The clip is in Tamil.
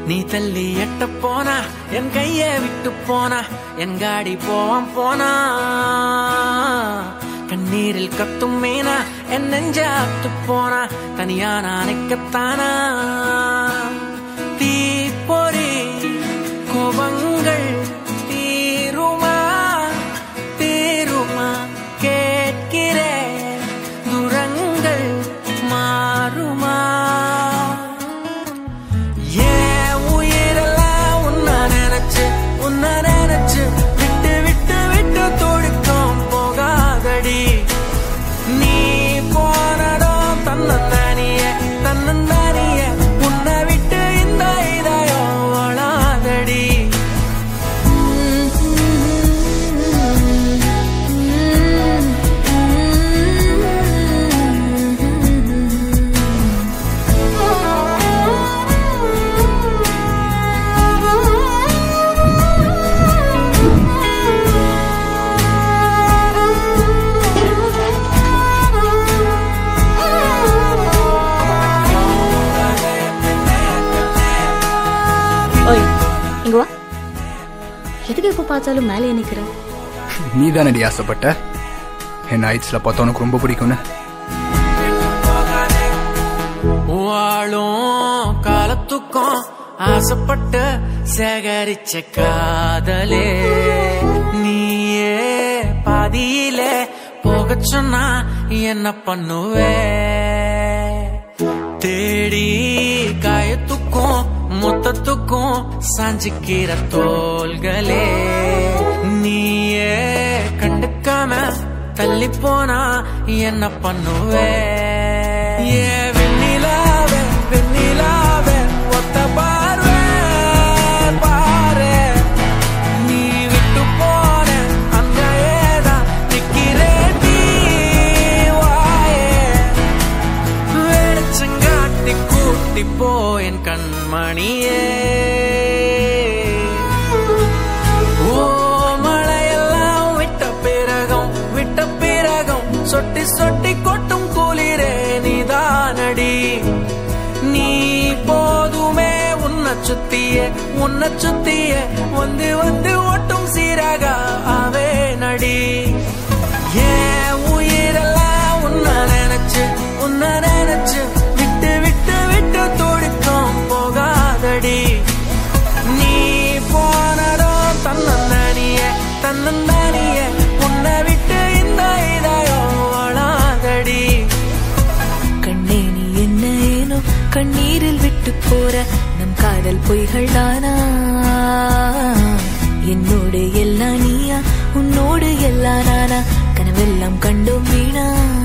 நீ தள்ளி எட்ட போனா என் கைய விட்டு போனா என் காடி போவான் போனா கண்ணீரில் கத்தும் மேனா என் நெஞ்ச அத்து போனா தனியா நான் நிக்கத்தானா தீப்பொறி கோபங்கள் தீருமா தீருமா கேட்கிறேன் துரங்கள் மாறுமா ஏன் உயிரெல்லாம் உன்னை நினைச்சு உன்னை நினைச்சு விட்டு விட்டு விட்டு தொடுக்கும் போகாதடி நீ போனதும் தன்னந்தானிய தன்னந்தானிய உன்னை விட்டு இந்த இதயம் வளாதடி ஓய் இங்க வா எதுக்கு எப்போ பார்த்தாலும் மேலே நிக்கிற நீ தானடி ஆசைப்பட்ட என்ன ஐட்ஸ்ல பார்த்தா உனக்கு ரொம்ப பிடிக்கும்னு வாழும் காலத்துக்கும் ஆசைப்பட்டு சேகரிச்ச காதலே நீயே பாதியிலே போக சொன்னா என்ன பண்ணுவே தேடி காயத்துக்கும் மொத்தத்துக்கும் சாஞ்சிக்கிற தோள்களே நீயே கண்டுக்காம தள்ளி போனா என்ன பண்ணுவே ஏ வெண்ணிலாவே வெண்ணிலாவே ஒத்த பார்வை பாரு நீ விட்டு போன அந்த ஏதா நிக்கிறேடி வாயே வெளிச்சங்காட்டி கூட்டி போ என் கண்மணியே ஓ மழையெல்லாம் விட்ட பிறகும் விட்ட பிறகும் சொட்டி சொட்டி கொட்டும் குளிரே நீதானடி நீ போதுமே உன்னை சுத்திய உன்னை சுத்திய வந்து வந்து ஒட்டும் சீராக ஆவே நடி ஏன் உயிரெல்லாம் உன்னை நினைச்சு உன்னை நினைச்சு விட்டு விட்டு விட்டு துடிக்கும் போகாதடி நீ போனதோ தன்னந்தானிய தன்னந்தானிய உன்னை விட்டு இந்த இதயம் வளாதடி கண்ணே நீ என்ன ஏனோ கண்ணீரில் விட்டு போற நம் காதல் பொய்கள் தானா என்னோடு எல்லாம் நீயா உன்னோடு எல்லாம் நானா கனவெல்லாம் கண்டோம் வீணா